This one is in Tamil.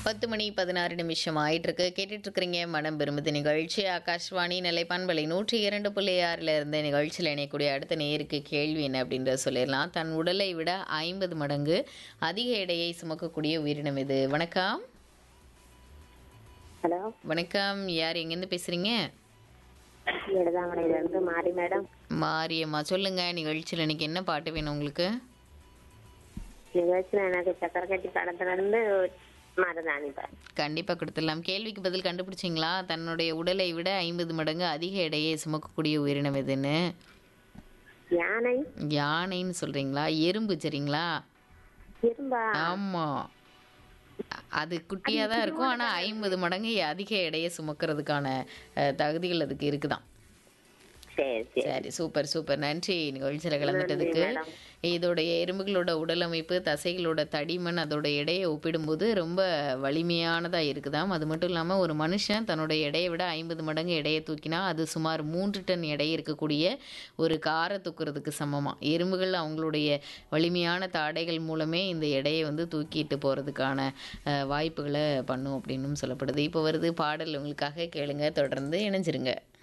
பத்து மணி பதினாறு நிமிஷம் ஆயிட்டு இருக்கு கேட்டுட்டு இருக்கிறீங்க மனம் விரும்புது நிகழ்ச்சி ஆகாஷ்வாணி நிலைப்பான்பலை நூற்றி இரண்டு புள்ளி ஆறில் இருந்த நிகழ்ச்சியில் இணையக்கூடிய அடுத்த நேருக்கு கேள்வி என்ன அப்படின்றத சொல்லிடலாம் தன் உடலை விட ஐம்பது மடங்கு அதிக எடையை சுமக்கக்கூடிய உயிரினம் இது வணக்கம் ஹலோ வணக்கம் யார் எங்கேருந்து பேசுறீங்க இடதாங்கடையில இருந்து மாறி மேடம் மாரியம்மா சொல்லுங்க நிகழ்ச்சியில் இன்னைக்கு என்ன பாட்டு வேணும் உங்களுக்கு நிகழ்ச்சியில் எனக்கு சக்கரை கட்டி படத்துல இருந்து மருதாணி பாரு கண்டிப்பாக கொடுத்துடலாம் கேள்விக்கு பதில் கண்டுபிடிச்சிங்களா தன்னுடைய உடலை விட ஐம்பது மடங்கு அதிக எடையை சுமக்கக்கூடிய உயிரினம் எதுன்னு யானை யானைன்னு சொல்றீங்களா எறும்பு சரிங்களா இரும்பா ஆமா அது குட்டியா தான் இருக்கும் ஆனா ஐம்பது மடங்கு அதிக எடையை சுமக்கிறதுக்கான அஹ், தகுதிகள் அதுக்கு இருக்குதான் சரி சரி சரி சூப்பர் சூப்பர் நன்றி நிகழ்ச்சியில் கலந்துட்டதுக்கு மேடம். இதோடைய எறும்புகளோட உடல் அமைப்பு தசைகளோட தடிமன் அதோட எடையை ஒப்பிடும்போது ரொம்ப வலிமையானதா இருக்குதாம் அது மட்டும் இல்லாம ஒரு மனுஷன் தன்னோட எடையை விட ஐம்பது மடங்கு எடையை தூக்கினா அது சுமார் மூன்று டன் எடை இருக்கக்கூடிய ஒரு காரை தூக்குறதுக்கு சமமா எறும்புகள் அவங்களுடைய வலிமையான தாடைகள் மூலமே இந்த எடையை வந்து தூக்கிட்டு போறதுக்கான அஹ், வாய்ப்புகளை பண்ணும் அப்படின்னும் சொல்லப்படுது இப்போ வருது பாடல் உங்களுக்காக கேளுங்க தொடர்ந்து இணைஞ்சிருங்க